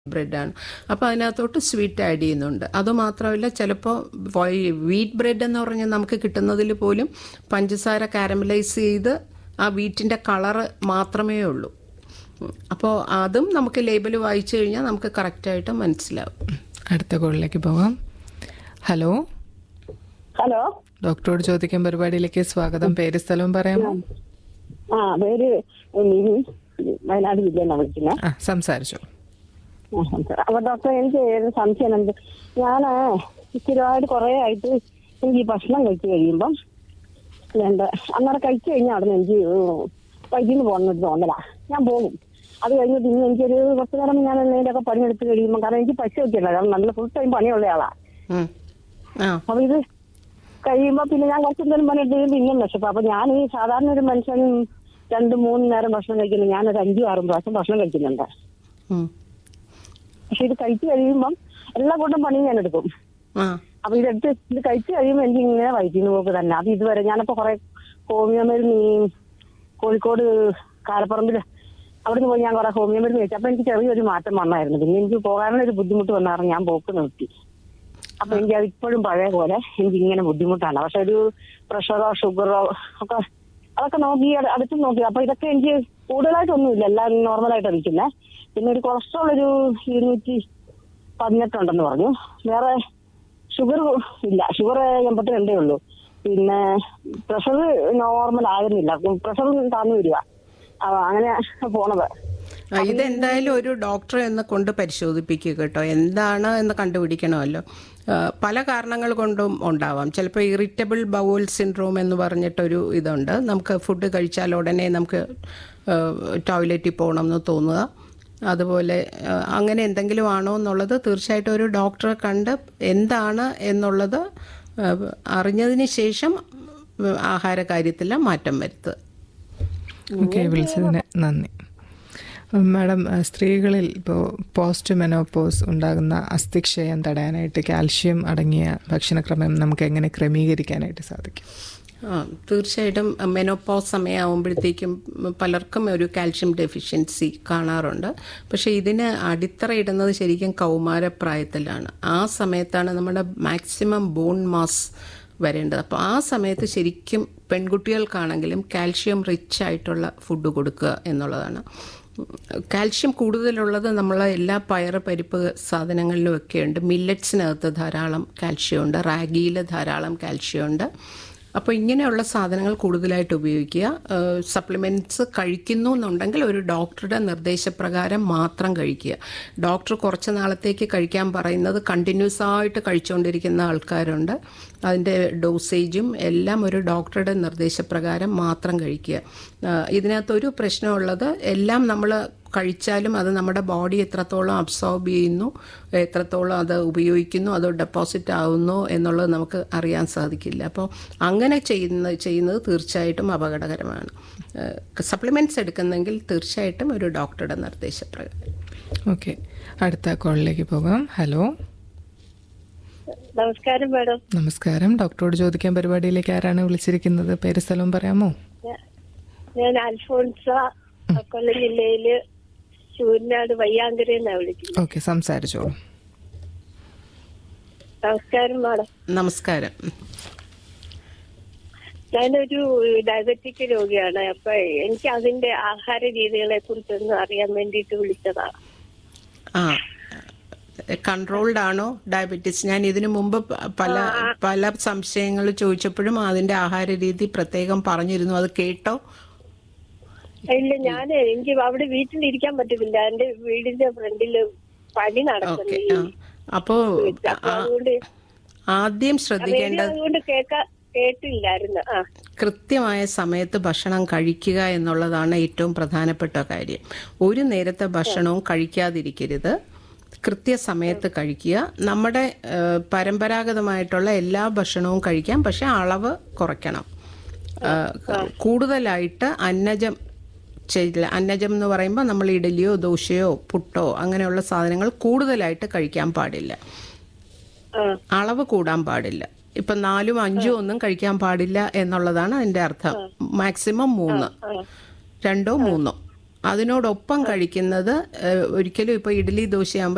ബ്രെഡാണ് അപ്പോൾ അതിനകത്തോട്ട് sweet add ചെയ്യുന്നുണ്ട് അതുമാത്രമല്ല ചിലപ്പോൾ വീറ്റ് ബ്രെഡ് എന്ന് പറഞ്ഞാൽ നമുക്ക് കിട്ടുന്നതിൽ പോലും പഞ്ചസാര കാരമലൈസ് ചെയ്ത് ആ വീറ്റിൻ്റെ കളറ് മാത്രമേ ഉള്ളൂ അപ്പോൾ അതും നമുക്ക് ലേബൽ വായിച്ചു കഴിഞ്ഞാൽ നമുക്ക് കറക്റ്റായിട്ട് മനസ്സിലാവും അടുത്ത കോളിലേക്ക് പോകാം ഹലോ ഹലോ ഡോക്ടറോട് ചോദിക്കാൻ പരിപാടിയിലേക്ക് സ്വാഗതം പേര് സ്ഥലവും പറയാമോ ആ പേര് മിനി വയനാട് ജില്ലയിലാണ് വിളിക്കുന്നത് ആ സംസാരിച്ചു അപ്പൊ ഡോക്ടർ എനിക്ക് ഒരു സംശയം ഉണ്ട് ഞാൻ സ്ഥിരമായിട്ട് കുറെ ആയിട്ട് എനിക്ക് ഈ ഭക്ഷണം കഴിച്ചു കഴിയുമ്പം എന്താ അന്നേരം കഴിച്ചു കഴിഞ്ഞാൽ അവിടെ എനിക്ക് വൈദ്യുതി പോകണമെന്ന് തോന്നലാ ഞാൻ പോകും അത് കഴിഞ്ഞ് പിന്നെ എനിക്കൊരു കുറച്ച് നേരം ഞാൻ എന്തെങ്കിലുമൊക്കെ പണിയെടുത്ത് കഴിയുമ്പോൾ കാരണം എനിക്ക് പശു ഒക്കെ ഉണ്ട് കാരണം നല്ല ഫുൾ ടൈം പണിയുള്ള ആളാ ഉം. ആ അപ്പൊ ഇത് കഴിയുമ്പോ പിന്നെ ഞാൻ കുറച്ച് നേരം പണിയെടുത്ത് കഴിയുമ്പോൾ ഇങ്ങനെ വിശപ്പ് അപ്പൊ ഞാൻ ഈ സാധാരണ ഒരു മനുഷ്യൻ രണ്ട് മൂന്ന് നേരം ഭക്ഷണം കഴിക്കുന്നു ഞാനൊരു അഞ്ചും ആറും പ്രാവശ്യം ഭക്ഷണം കഴിക്കുന്നുണ്ട് ഉം. പക്ഷെ ഇത് കഴിച്ചു കഴിയുമ്പം എല്ലാ കൂട്ടം പണിയും ഞാൻ എടുക്കും ആ അപ്പൊ ഇതെടുത്ത് ഇത് കഴിച്ചു കഴിയുമ്പോൾ എനിക്ക് ഇങ്ങനെ വൈദ്യുതി പോക്ക് തന്നെ അത് ഇതുവരെ ഞാനിപ്പോ കുറെ ഹോമിയോ മരുന്ന് ഈ കോഴിക്കോട് കാലപ്പറമ്പില് അവിടുന്ന് പോയി ഞാൻ കുറെ ഹോമിയോ മരുന്ന് കഴിച്ചു അപ്പൊ എനിക്ക് ചെറിയൊരു മാറ്റം വന്നായിരുന്നു പിന്നെ എനിക്ക് പോകാനുള്ള ഒരു ബുദ്ധിമുട്ട് വന്നാറ് ഞാൻ പോക്ക് നിർത്തി അപ്പൊ എനിക്ക് അത് ഇപ്പോഴും പഴയ പോലെ എനിക്ക് ഇങ്ങനെ ബുദ്ധിമുട്ടാണ് പക്ഷെ ഒരു പ്രഷറോ ഷുഗറോ ഒക്കെ അതൊക്കെ നോക്കി അട്- അടുത്ത് നോക്കി അപ്പൊ ഇതൊക്കെ എനിക്ക് കൂടുതലായിട്ടൊന്നുമില്ല എല്ലാം നോർമലായിട്ട് ഇരിക്കുന്നത് പിന്നെ ഒരു കൊളസ്ട്രോൾ ഒരു ഇരുന്നൂറ്റി പതിനെട്ടുണ്ടെന്ന് പറഞ്ഞു വേറെ ഷുഗർ ഇല്ല ഷുഗർ എൺപത്തി രണ്ടേ ഉള്ളൂ പിന്നെ പ്രഷർ നോർമൽ ആകുന്നില്ല പ്രഷർ താന്നു വരിക ആ, അങ്ങനെ പോണത് ആ, ഇതെന്തായാലും ഒരു ഡോക്ടറെ ഒന്ന് കൊണ്ട് പരിശോധിപ്പിക്കുക കേട്ടോ എന്താണ് എന്ന് കണ്ടുപിടിക്കണമല്ലോ ആ, പല കാരണങ്ങൾ കൊണ്ടും ഉണ്ടാവാം ചിലപ്പോൾ ഇറിറ്റബിൾ ബൗൾ സിൻഡ്രോം എന്ന് പറഞ്ഞിട്ടൊരു ഇതുണ്ട് നമുക്ക് ഫുഡ് കഴിച്ചാൽ ഉടനെ നമുക്ക് ടോയ്ലറ്റിൽ പോകണം എന്ന് തോന്നുക അതുപോലെ ആ, അങ്ങനെ എന്തെങ്കിലും ആണോ എന്നുള്ളത് തീർച്ചയായിട്ടും ഒരു ഡോക്ടറെ കണ്ട് എന്താണ് എന്നുള്ളത് ആ, അറിഞ്ഞതിന് ശേഷം ആഹാര കാര്യത്തിൽ മാറ്റം വരുത്തുക ഓക്കെ വിളിച്ചതിന് നന്ദി മാഡം ആ, സ്ത്രീകളിൽ ഇപ്പോൾ പോസ്റ്റ് മെനോപോസ് ഉണ്ടാകുന്ന അസ്ഥിക്ഷയം തടയാനായിട്ട് കാൽഷ്യം അടങ്ങിയ ഭക്ഷണക്രമം നമുക്ക് എങ്ങനെ ക്രമീകരിക്കാനായിട്ട് സാധിക്കും ആ തീർച്ചയായിട്ടും മെനോപോസ് സമയമാകുമ്പോഴത്തേക്കും പലർക്കും ഒരു കാൽഷ്യം ഡെഫിഷ്യൻസി കാണാറുണ്ട് പക്ഷേ ഇതിന് അടിത്തറയിടുന്നത് ശരിക്കും കൗമാരപ്രായത്തിലാണ് ആ സമയത്താണ് നമ്മുടെ മാക്സിമം ബോൺ മാസ് വരേണ്ടത് അപ്പോൾ ആ സമയത്ത് ശരിക്കും പെൺകുട്ടികൾക്കാണെങ്കിലും കാൽഷ്യം റിച്ച് ആയിട്ടുള്ള ഫുഡ് കൊടുക്കുക എന്നുള്ളതാണ് കാൽഷ്യം കൂടുതലുള്ളത് നമ്മളെ എല്ലാ പയറ് പരിപ്പ് സാധനങ്ങളിലും ഒക്കെ ഉണ്ട് മില്ലറ്റ്സിനകത്ത് ധാരാളം കാൽഷ്യം ഉണ്ട് റാഗിയിൽ ധാരാളം കാൽഷ്യം ഉണ്ട് അപ്പോൾ ഇങ്ങനെയുള്ള സാധനങ്ങൾ കൂടുതലായിട്ട് ഉപയോഗിക്കുക സപ്ലിമെൻറ്റ്സ് കഴിക്കുന്നു എന്നുണ്ടെങ്കിൽ ഒരു ഡോക്ടറുടെ നിർദ്ദേശപ്രകാരം മാത്രം കഴിക്കുക ഡോക്ടർ കുറച്ച് നാളത്തേക്ക് കഴിക്കാൻ പറയുന്നത് കണ്ടിന്യൂസ് ആയിട്ട് കഴിച്ചുകൊണ്ടിരിക്കുന്ന ആൾക്കാരുണ്ട് അതിൻ്റെ ഡോസേജും എല്ലാം ഒരു ഡോക്ടറുടെ നിർദ്ദേശപ്രകാരം മാത്രം കഴിക്കുക ആ, ഇതിനകത്തൊരു പ്രശ്നമുള്ളത് എല്ലാം നമ്മൾ കഴിച്ചാലും അത് നമ്മുടെ ബോഡി എത്രത്തോളം അബ്സോർബ് ചെയ്യുന്നു എത്രത്തോളം അത് ഉപയോഗിക്കുന്നു അത് ഡെപ്പോസിറ്റ് ആവുന്നു എന്നുള്ളത് നമുക്ക് അറിയാൻ സാധിക്കില്ല അപ്പോൾ അങ്ങനെ ചെയ്യുന്ന ചെയ്യുന്നത് തീർച്ചയായിട്ടും അപകടകരമാണ് സപ്ലിമെൻറ്റ്സ് എടുക്കുന്നെങ്കിൽ തീർച്ചയായിട്ടും ഒരു ഡോക്ടറുടെ നിർദ്ദേശപ്രകാരം ഓക്കെ അടുത്ത കോളിലേക്ക് പോകാം ഹലോ നമസ്കാരം മാഡം നമസ്കാരം ഡോക്ടറോട് ചോദിക്കാൻ പരിപാടിയിലേക്ക് ആരാണ് വിളിച്ചിരിക്കുന്നത് പേര് സ്ഥലവും പറയാമോ ഞാ- ഞാൻ അൽഫോൺസ കൊല്ലം ജില്ലയില് ചൂരിനാട് വയ്യാങ്കരയെന്നാ വിളിക്കുന്നത് ഓക്കെ സംസാരിച്ചോളൂ നമസ്കാരം മാഡം നമസ്കാരം ഞാനൊരു ഡയബറ്റിക് രോഗിയാണ് അപ്പൊ എനിക്ക് അതിന്റെ ആഹാര രീതികളെ കുറിച്ചൊന്ന് അറിയാൻ വേണ്ടിയിട്ട് വിളിച്ചതാണ് ആ കൺട്രോൾഡ് ആണോ ഡയബറ്റീസ് ഞാൻ ഇതിനു മുമ്പ് പ- പല പല സംശയങ്ങൾ ചോദിച്ചപ്പോഴും അതിന്റെ ആഹാര രീതി പ്രത്യേകം പറഞ്ഞിരുന്നു അത് കേട്ടോ ഇല്ല ഞാൻ എനിക്ക് അവിടെ വീട്ടിലിരിക്കാൻ പറ്റുന്നില്ല എന്റെ വീടിന്റെ ഫ്രണ്ടില് പണി നടക്കുന്നു ഓക്കെ അപ്പോ അപ്പൊ ആ- അതുകൊണ്ട് ആദ്യം റേഡിയോ ശ്രദ്ധിക്കേണ്ടത് അതുകൊണ്ട് കേൾക്കാ കേട്ടില്ലായിരുന്നു ആ കൃത്യമായ സമയത്ത് ഭക്ഷണം കഴിക്കുക എന്നുള്ളതാണ് ഏറ്റവും പ്രധാനപ്പെട്ട കാര്യം ഒരു നേരത്തെ ഭക്ഷണവും കഴിക്കാതിരിക്കരുത് കൃത്യസമയത്ത് കഴിക്കുക നമ്മുടെ ഏഹ്, പരമ്പരാഗതമായിട്ടുള്ള എല്ലാ ഭക്ഷണവും കഴിക്കാം പക്ഷെ അളവ് കുറയ്ക്കണം ഏഹ്, കൂടുതലായിട്ട് അന്നജം ചെയ്യില്ല അന്നജം എന്ന് പറയുമ്പോൾ നമ്മൾ ഇഡലിയോ ദോശയോ പുട്ടോ അങ്ങനെയുള്ള സാധനങ്ങൾ കൂടുതലായിട്ട് കഴിക്കാൻ പാടില്ല ആ അളവ് കൂടാൻ പാടില്ല ഇപ്പൊ നാലും അഞ്ചും ഒന്നും കഴിക്കാൻ പാടില്ല എന്നുള്ളതാണ് അതിന്റെ അർത്ഥം മാക്സിമം മൂന്ന് രണ്ടോ മൂന്നോ അതിനോടൊപ്പം കഴിക്കുന്നത് ഏഹ്, ഒരിക്കലും ഇപ്പൊ ഇഡ്ഡലി ദോശയാകുമ്പോൾ